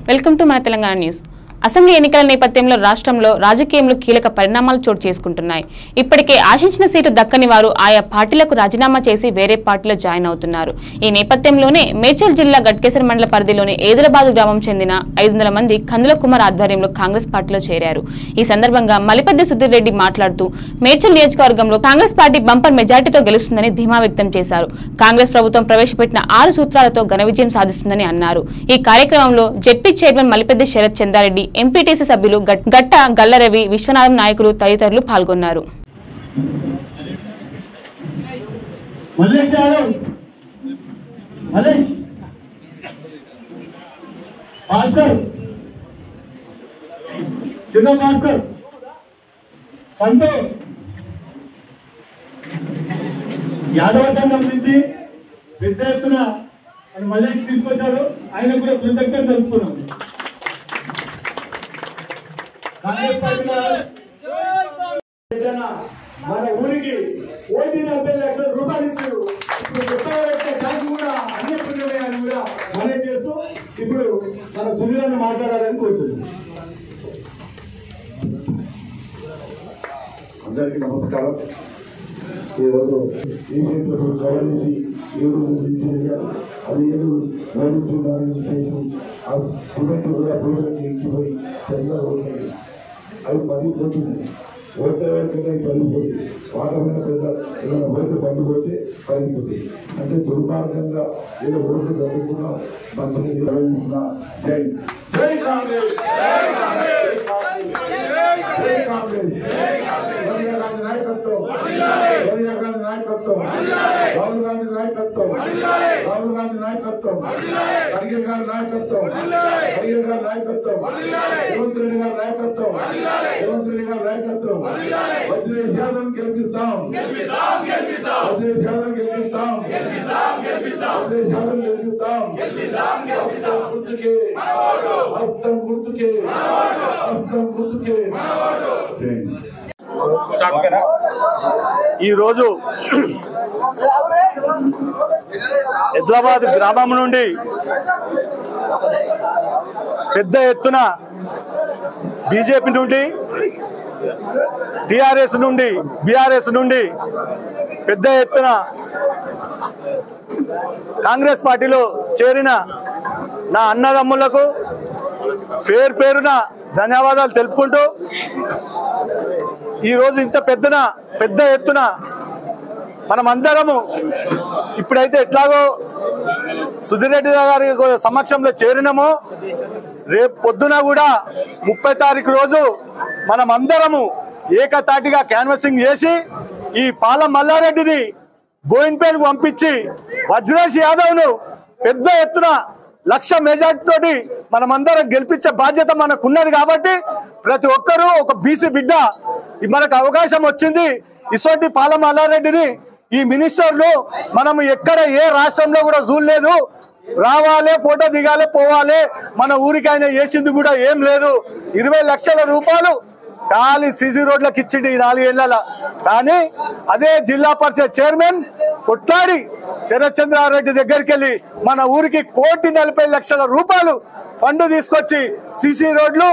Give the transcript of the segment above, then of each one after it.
Welcome to మన Telangana news assembly ఎన్నికల నేపథ్యంలో రాష్ట్రంలో రాజకీయంలో కీలక పరిణామాలు చోటు చేసుకుంటున్నాయి ఇప్పటికే ఆశించిన సీటు దక్కని వారు ఆయా పార్టీలకు రాజీనామా చేసి వేరే పార్టీలో జాయిన్ అవుతున్నారు ఈ నేపథ్యంలోనే మేడ్చల్ జిల్లా గట్కేసర్ మండల పరిధిలోని ఏదులబాదు గ్రామం చెందిన ఐదు మంది కందుల కుమార్ ఆధ్వర్యంలో కాంగ్రెస్ పార్టీలో చేరారు ఈ సందర్భంగా మలిపెద్ది సుధీర్ రెడ్డి మాట్లాడుతూ మేడ్చల్ నియోజకవర్గంలో కాంగ్రెస్ పార్టీ బంపర్ మెజార్టీతో గెలుస్తుందని ధీమా వ్యక్తం చేశారు కాంగ్రెస్ ప్రభుత్వం ప్రవేశపెట్టిన ఆరు సూత్రాలతో ఘన విజయం సాధిస్తుందని అన్నారు ఈ కార్యక్రమంలో ZP chairman Malipeddi Sarath Chandra Reddy MPTC సభ్యులు గట్- గట్ట గల్లరవి విశ్వనాథం నాయకులు తదితరులు పాల్గొన్నారు మల్లేష్ యాదవ్ మల్లేష్ భాస్కర్ చిన్న భాస్కర్ సంతో యాదవ సంఘం నుంచి పెద్ద ఎత్తున ఆయన మల్లేష్ తీసుకొచ్చారు ఆయన కూడా కృతజ్ఞత తెలుపుతున్నాం కాంగ్రెస్ పార్టీ వారు జన మన ఊరికి కోటి నలభై లక్షల రూపాయలు ఇచ్చారు ఇప్పుడు కొత్తగా పెట్టిన ట్యాంక్ కూడా అన్ని పుణ్యమయాన్ని కూడా మనం చేస్తూ ఇప్పుడు మన సునీలను మాట్లాడాలని కోరుతున్నాం అందరికీ నమస్కారం ఈరోజు ఈ క్షేత్రం గమనించి ఏడు ఇంజనీర్ అది ఏడు నడుపుతున్నారని చేసి ఆ సిమెంట్ కూడా భూమికి ఇంటిపోయి చంద్ర అవి పడిపోతుంది ఓటే వెంటనే పడిపోయి వాటమైన పెద్ద ఏదైనా ఓటు పండుపోతే పడిపోతుంది అంటే దుర్మార్గంగా ఏదో ఓట్లు జరుగుతున్నా మంచిగా నిర్వహిస్తున్నా జై జై కాంగ్రెస్ జై కాంగ్రెస్ సోనియా గాంధీ నాయకత్వం సోనియా గాంధీ నాయకత్వం రాహుల్ గాంధీ నాయకత్వం రాహుల్ గాంధీ నాయకత్వం ఖర్గే గారి నాయకత్వం ఖర్గే గారి నాయకత్వం రేవంత్ రెడ్డి గారి నాయకత్వం రేవంత్ రెడ్డి గారి నాయకత్వం వజ్రేష్ యాదవ్ గెలిపిస్తాం వజ్రేష్ యాదవ్ గెలిపిస్తాం వజ్రేష్ యాదవ్ గెలిపిస్తాం అర్థం గుర్తుకే అర్థం గుర్తుకే అర్థం గుర్తుకే జై. ఈరోజు హైదరాబాద్ గ్రామం నుండి పెద్ద ఎత్తున బీజేపీ నుండి టిఆర్ఎస్ నుండి బీఆర్ఎస్ నుండి పెద్ద ఎత్తున కాంగ్రెస్ పార్టీలో చేరిన నా అన్నదమ్ములకు పేరు పేరున ధన్యవాదాలు తెలుపుకుంటూ ఈ రోజు ఇంత పెద్దన పెద్ద ఎత్తున మనం అందరము ఇప్పుడైతే ఎట్లాగో సుధీర్ రెడ్డి గారి సమక్షంలో చేరినామో రేపు పొద్దున కూడా ముప్పై తారీఖు రోజు మనం అందరము ఏకతాటిగా క్యాన్వసింగ్ చేసి ఈ పాల మల్లారెడ్డిని బోయిన్పేటకు పంపించి వజ్రేష్ యాదవ్ ను పెద్ద ఎత్తున లక్ష మెజార్టీ తోటి మనమందరం గెలిపించే బాధ్యత మనకున్నది కాబట్టి ప్రతి ఒక్కరూ ఒక బీసీ బిడ్డ ఈ మనకు అవకాశం వచ్చింది ఇసోటి పాల మల్లారెడ్డిని ఈ మినిస్టర్లు మనం ఎక్కడ ఏ రాష్ట్రంలో కూడా చూడలేదు రావాలి ఫోటో దిగాలి పోవాలి మన ఊరికి ఆయన వేసింది కూడా ఏం లేదు ఇరవై లక్షల రూపాయలు ఖాళీ సిసి రోడ్లకు ఇచ్చింది ఈ నాలుగేళ్ల కానీ అదే జిల్లా పరిషత్ చైర్మన్ కొట్లాడి శరత్చంద్రారెడ్డి దగ్గరికి వెళ్ళి మన ఊరికి కోటి నలభై లక్షల రూపాయలు ఫండ్ తీసుకొచ్చి సిసి రోడ్లు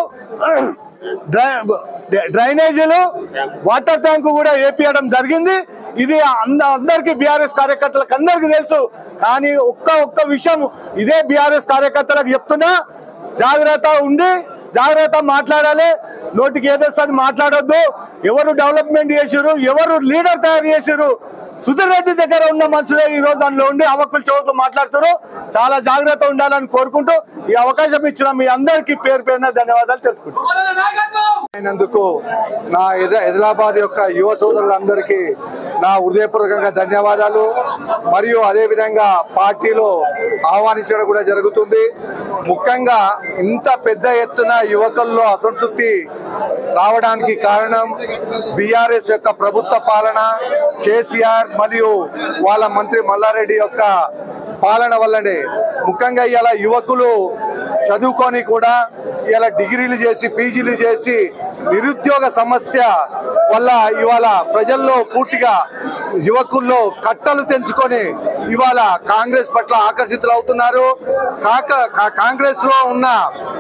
డ్రై- డ్రైనేజీలు వాటర్ ట్యాంక్ కూడా ఏపీయడం జరిగింది ఇది అంద అందరికి బీఆర్ఎస్ కార్యకర్తలకు అందరికి తెలుసు కానీ ఒక్క ఒక్క విషయం ఇదే బీఆర్ఎస్ కార్యకర్తలకు చెప్తున్నా జాగ్రత్త ఉండి జాగ్రత్త మాట్లాడాలి నోటికి ఏదో వస్తుంది మాట్లాడొద్దు ఎవరు డెవలప్మెంట్ చేసిరు ఎవరు లీడర్ తయారు చేసిరు సుధీర్ రెడ్డి దగ్గర ఉన్న మనుషులే ఈ రోజు అందులో ఉండి అవక్కులు చోట్ల మాట్లాడుతున్నారు చాలా జాగ్రత్త ఉండాలని కోరుకుంటూ ఈ అవకాశం ఇచ్చిన మీ అందరికీ పేరు పేరున ధన్యవాదాలు తెలుపుకుంటున్నాను అయినందుకు నా ఎద- ఎదిలాబాద్ యొక్క యువ సోదరులందరికీ నా హృదయపూర్వకంగా ధన్యవాదాలు మరియు అదే విధంగా పార్టీలో ఆహ్వానించడం కూడా జరుగుతుంది ముఖ్యంగా ఇంత పెద్ద ఎత్తున యువకుల్లో అసంతృప్తి రావడానికి కారణం బీఆర్ఎస్ యొక్క ప్రభుత్వ పాలన కేసీఆర్ మరియు వాళ్ళ మంత్రి మల్లారెడ్డి యొక్క పాలన వల్లనే ముఖ్యంగా ఇలా యువకులు చదువుకొని కూడా ఇలా డిగ్రీలు చేసి పీజీలు చేసి నిరుద్యోగ సమస్య వల్ల ఇవాళ ప్రజల్లో పూర్తిగా యువకుల్లో కట్టలు తెంచుకొని ఇవాళ కాంగ్రెస్ పట్ల ఆకర్షితులు అవుతున్నారు కాక కా- కాంగ్రెస్ లో ఉన్న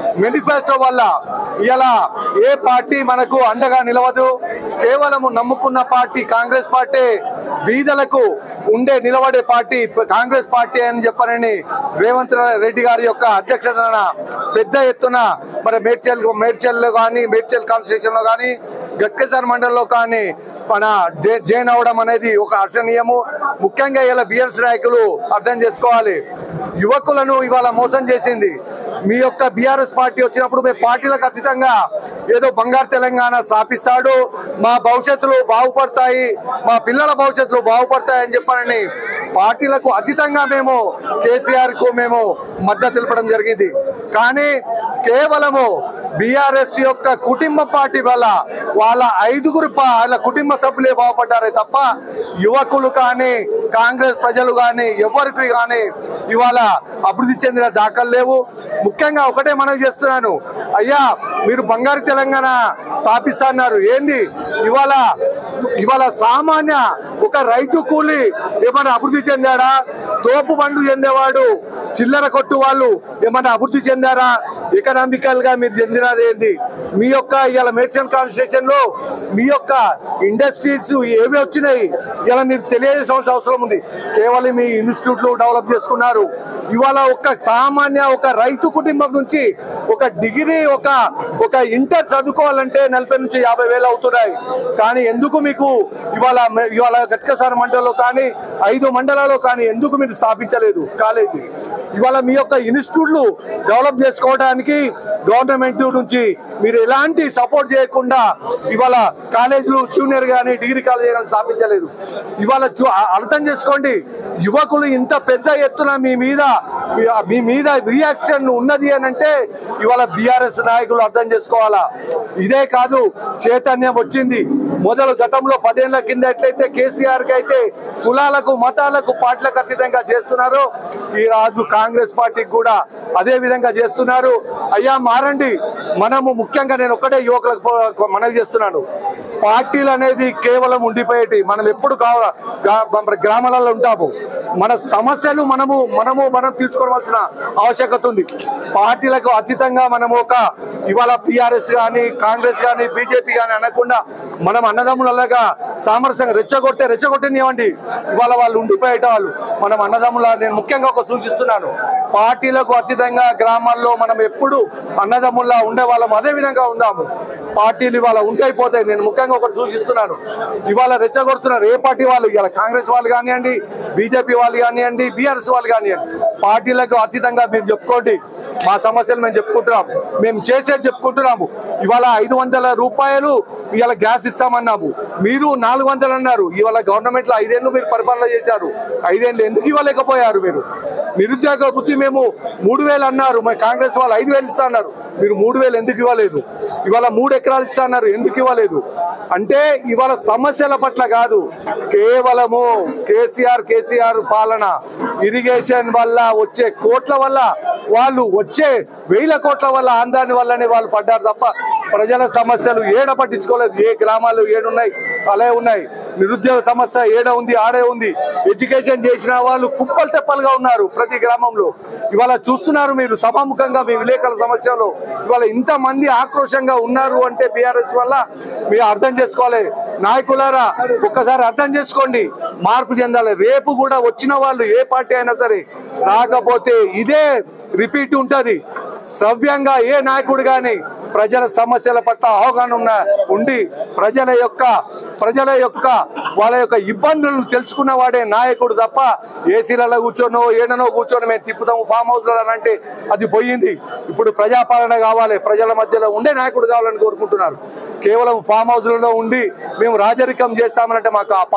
మేనిఫెస్టో వల్ల ఇలా ఏ పార్టీ మనకు అండగా నిలవదు కేవలము నమ్ముకున్న పార్టీ కాంగ్రెస్ పార్టీ బీదలకు ఉండే నిలబడే పార్టీ కాంగ్రెస్ పార్టీ అని చెప్పనని రేవంత్ రెడ్డి గారి యొక్క అధ్యక్షతన పెద్ద ఎత్తున మరి మేడ్చల్ మేడ్చల్లో కానీ మేడ్చల్ కాన్స్టిట్యూషన్ లో కానీ గట్కేసర్ మండలంలో కానీ మన జై- జైన్ అవడం అనేది ఒక హర్షణీయము ముఖ్యంగా ఇలా బిఎస్ నాయకులు అర్థం చేసుకోవాలి యువకులను ఇవాళ మోసం చేసింది మీ యొక్క బీఆర్ఎస్ పార్టీ వచ్చినప్పుడు మీ పార్టీలకు అతీతంగా ఏదో బంగారు తెలంగాణ స్థాపిస్తాడు మా భవిష్యత్తులు బాగుపడతాయి మా పిల్లల భవిష్యత్తులు బాగుపడతాయి అని చెప్పానని పార్టీలకు అతీతంగా మేము కేసీఆర్ కు మేము మద్దతు తెలపడం జరిగింది కానీ కేవలము బీఆర్ఎస్ యొక్క కుటుంబ పార్టీ వల్ల వాళ్ళ ఐదుగురు పా- వాళ్ళ కుటుంబ సభ్యులే బాగుపడ్డారే తప్ప యువకులు కానీ కాంగ్రెస్ ప్రజలు కానీ ఎవరికి కానీ ఇవాళ అభివృద్ధి చెందిన దాఖలు లేవు ముఖ్యంగా ఒకటే మనం చేస్తున్నాను అయ్యా మీరు బంగారు తెలంగాణ స్థాపిస్తున్నారు ఏంది ఇవాళ ఇవాళ సామాన్య ఒక రైతు కూలి ఏమైనా అభివృద్ధి చెందాడా తోపు బండ్లు చెందేవాడు చిల్లర కొట్టు వాళ్ళు ఏమైనా అభివృద్ధి చెందారా ఎకనామికల్ గా మీరు చెందినది ఏంది మీ యొక్క ఇవాళ మేడ్చల్ కాన్స్టిట్యూషన్ లో మీ యొక్క ఇండస్ట్రీస్ ఏవి వచ్చినాయి ఇలా మీరు తెలియజేసిన అవసరం ఉంది కేవలం మీ ఇన్స్టిట్యూట్లు డెవలప్ చేసుకున్నారు ఇవాళ ఒక సామాన్య ఒక రైతు కుటుంబం నుంచి ఒక డిగ్రీ ఒక ఒక ఇంటర్ చదువుకోవాలంటే నలభై నుంచి యాభై వేలు అవుతున్నాయి కానీ ఎందుకు మీకు ఇవాళ మే- ఇవాళ గట్కసార మండలంలో కానీ ఐదు మండలాల్లో కానీ ఎందుకు మీరు స్థాపించలేదు కాలేజీ ఇవాళ మీ యొక్క ఇన్స్టిట్యూట్లు డెవలప్ చేసుకోవడానికి గవర్నమెంట్ నుంచి మీరు ఎలాంటి సపోర్ట్ చేయకుండా ఇవాళ కాలేజీలు జూనియర్ కానీ డిగ్రీ కాలేజీ కానీ స్థాపించలేదు ఇవాళ చూ- అ- అర్థం చేసుకోండి యువకులు ఇంత పెద్ద ఎత్తున మీ మీద మీ- మీ మీద రియాక్షన్ ఉన్నది అని అంటే ఇవాళ బిఆర్ఎస్ నాయకులు అర్థం చేసుకోవాలా ఇదే కాదు చైతన్యం వచ్చింది మొదలు గతంలో పదేళ్ల కింద ఎట్లయితే కేసీఆర్ కి అయితే కులాలకు మతాలకు పార్టీలకు అతీతంగా చేస్తున్నారు ఈ రాజు కాంగ్రెస్ పార్టీకి కూడా అదే విధంగా చేస్తున్నారు అయ్యా మారండి మనము ముఖ్యంగా నేను ఒక్కటే యువకులకు పో- మనవి చేస్తున్నాను పార్టీలు అనేది కేవలం ఉండిపోయేటి మనం ఎప్పుడు కావాల గా- మన గ్రామాలలో ఉంటాము మన సమస్యలు మనము మనము మనం తీర్చుకోవాల్సిన ఆవశ్యకత ఉంది పార్టీలకు అతీతంగా మనము ఒక ఇవాళ పిఆర్ఎస్ కానీ కాంగ్రెస్ కానీ బీజేపీ కానీ అనకుండా మనం అన్నదమ్ములలాగా సామరస్యంగా రెచ్చగొడితే రెచ్చగొట్టనివ్వండి ఇవాళ వాళ్ళు ఉండిపోయేట వాళ్ళు మనం అన్నదమ్ముల నేను ముఖ్యంగా ఒక సూచిస్తున్నాను పార్టీలకు అతీతంగా గ్రామాల్లో మనం ఎప్పుడు అన్నదమ్ముల్లా ఉండే వాళ్ళం అదే విధంగా ఉందాము పార్టీలు ఇవాళ ఉంటాయి పోతాయి నేను ముఖ్యంగా ఒకటి సూచిస్తున్నాను ఇవాళ రెచ్చగొడుతున్నారు ఏ పార్టీ వాళ్ళు ఇవాళ కాంగ్రెస్ వాళ్ళు కానివ్వండి బీజేపీ వాళ్ళు కానివ్వండి బీఆర్ఎస్ వాళ్ళు కానివ్వండి పార్టీలకు అతీతంగా మీరు చెప్పుకోండి మా సమస్యలు మేము చెప్పుకుంటున్నాం మేము చేసేది చెప్పుకుంటున్నాము ఇవాళ ఐదు వందల రూపాయలు ఇవాళ గ్యాస్ ఇస్తామన్నాము మీరు నాలుగు వందలు అన్నారు ఇవాళ గవర్నమెంట్ లో ఐదేళ్ళు మీరు పరిపాలన చేశారు ఐదేళ్ళు ఎందుకు ఇవ్వలేకపోయారు మీరు నిరుద్యోగ వృత్తి మేము మూడు వేలు అన్నారు మరి కాంగ్రెస్ వాళ్ళు ఐదు వేలు ఇస్తా అన్నారు మీరు మూడు వేలు ఎందుకు ఇవ్వలేదు ఇవాళ మూడు ఎకరాలు ఇస్తా అన్నారు ఎందుకు ఇవ్వలేదు అంటే ఇవాళ సమస్యల పట్ల కాదు కేవలము కేసీఆర్ కేసీఆర్ పాలన ఇరిగేషన్ వల్ల వచ్చే కోట్ల వల్ల వాళ్ళు వచ్చే వేల కోట్ల వల్ల ఆందాని వల్లనే వాళ్ళు పడ్డారు తప్ప ప్రజల సమస్యలు ఏడ పట్టించుకోలేదు ఏ గ్రామాలు ఏడున్నాయి అలాగే ఉన్నాయి నిరుద్యోగ సమస్య ఏడ ఉంది ఆడే ఉంది ఎడ్యుకేషన్ చేసిన వాళ్ళు కుప్పలు తెప్పలుగా ఉన్నారు ప్రతి గ్రామంలో ఇవాళ చూస్తున్నారు మీరు సభాముఖంగా మీ విలేకరుల సమస్యలో ఇవాళ ఇంత మంది ఆక్రోషంగా ఉన్నారు అంటే బీఆర్ఎస్ వల్ల మీరు అర్థం చేసుకోవాలి నాయకులారా ఒక్కసారి అర్థం చేసుకోండి మార్పు చెందాలి రేపు కూడా వచ్చిన వాళ్ళు ఏ పార్టీ అయినా సరే రాకపోతే ఇదే రిపీట్ ఉంటది సవ్యంగా ఏ నాయకుడు గాని ప్రజల సమస్యల పట్ల అవగాహన ఉన్న ఉండి ప్రజల యొక్క ప్రజల యొక్క వాళ్ళ యొక్క ఇబ్బందులను తెలుసుకున్న వాడే నాయకుడు తప్ప ఏసీలలో కూర్చోనో ఏడనో కూర్చొని మేము తిప్పుతాము ఫామ్ హౌస్ అంటే అది పోయింది ఇప్పుడు ప్రజాపాలన కావాలి ప్రజల మధ్యలో ఉండే నాయకుడు కావాలని కోరుకుంటున్నారు కేవలం ఫామ్ హౌస్ లలో ఉండి మేము రాజరికం చేస్తామనంటే మాకు ఆ